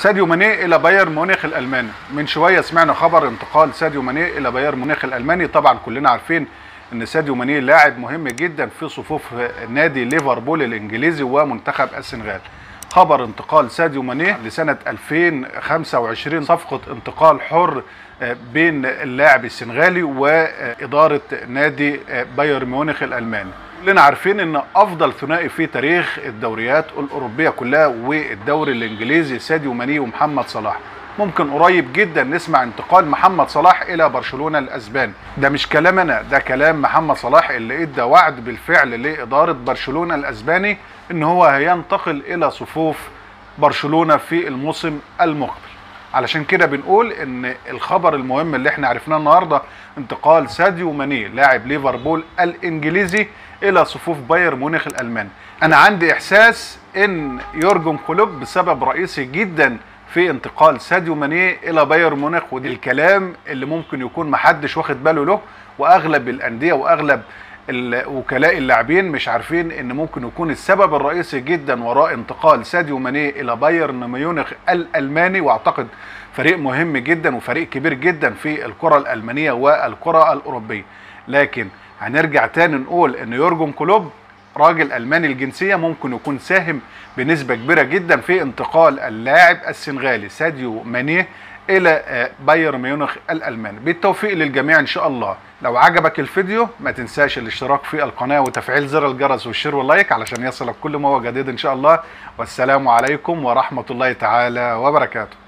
ساديو ماني الى بايرن ميونخ الالماني من شويه سمعنا خبر انتقال ساديو ماني الى بايرن ميونخ الالماني طبعا كلنا عارفين ان ساديو ماني لاعب مهم جدا في صفوف نادي ليفربول الانجليزي ومنتخب السنغال خبر انتقال ساديو ماني لسنه 2025 صفقه انتقال حر بين اللاعب السنغالي واداره نادي بايرن ميونخ الالماني كلنا عارفين ان افضل ثنائي في تاريخ الدوريات الاوروبيه كلها والدوري الانجليزي ساديو ماني ومحمد صلاح ممكن قريب جدا نسمع انتقال محمد صلاح الى برشلونه الاسباني ده مش كلام انا ده كلام محمد صلاح اللي ادى وعد بالفعل لاداره برشلونه الاسباني ان هو هينتقل الى صفوف برشلونه في الموسم المقبل علشان كده بنقول ان الخبر المهم اللي احنا عرفناه النهارده انتقال ساديو ماني لاعب ليفربول الانجليزي الى صفوف بايرن ميونخ الالماني انا عندي احساس ان يورجن كلوب بسبب رئيسي جدا في انتقال ساديو ماني الى بايرن ميونخ ودي الكلام اللي ممكن يكون محدش واخد باله له واغلب الانديه واغلب وكلاء اللاعبين مش عارفين ان ممكن يكون السبب الرئيسي جدا وراء انتقال ساديو ماني الى بايرن ميونخ الالماني واعتقد فريق مهم جدا وفريق كبير جدا في الكره الالمانيه والكره الاوروبيه لكن هنرجع تاني نقول ان يورجن كلوب راجل الماني الجنسيه ممكن يكون ساهم بنسبه كبيره جدا في انتقال اللاعب السنغالي ساديو ماني الى بايرن ميونخ الالماني بالتوفيق للجميع ان شاء الله لو عجبك الفيديو ما تنساش الاشتراك في القناه وتفعيل زر الجرس والشير واللايك علشان يصلك كل ما هو جديد ان شاء الله والسلام عليكم ورحمه الله تعالى وبركاته